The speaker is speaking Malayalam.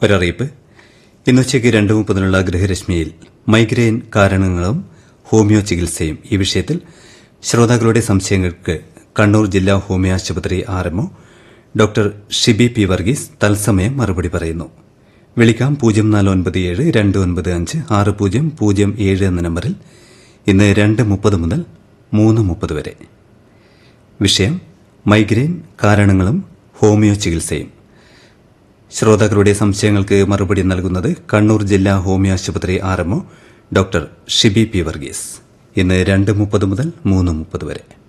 ഒരറിയിപ്പ് ഇന്നുച്ചയ്ക്ക് രണ്ട് മുപ്പതിനുള്ള ഗൃഹരശ്മിയിൽ മൈഗ്രെയിൻ കാരണങ്ങളും ഹോമിയോ ചികിത്സയും ഈ വിഷയത്തിൽ ശ്രോതാക്കളുടെ സംശയങ്ങൾക്ക് കണ്ണൂർ ജില്ലാ ഹോമിയോ ആശുപത്രി RMO doctor Shibi P Varghese തത്സമയം മറുപടി പറയുന്നു വിളിക്കാം പൂജ്യം നാല് ഒൻപത് ഏഴ് രണ്ട് ഒൻപത് അഞ്ച് ആറ് പൂജ്യം പൂജ്യം ഏഴ് എന്ന നമ്പറിൽ ഇന്ന് രണ്ട് മുപ്പത് മുതൽ മൂന്ന് മുപ്പത് വരെ വിഷയം മൈഗ്രെയിൻ കാരണങ്ങളും ഹോമിയോ ചികിത്സയും ശ്രോതാക്കളുടെ സംശയങ്ങൾക്ക് മറുപടി നൽകുന്നത് കണ്ണൂർ ജില്ലാ ഹോമിയോ ആശുപത്രി RMO doctor Shibi P Varghese ഇന്ന് രണ്ട് മുപ്പത് മുതൽ മൂന്ന് മുപ്പത് വരെ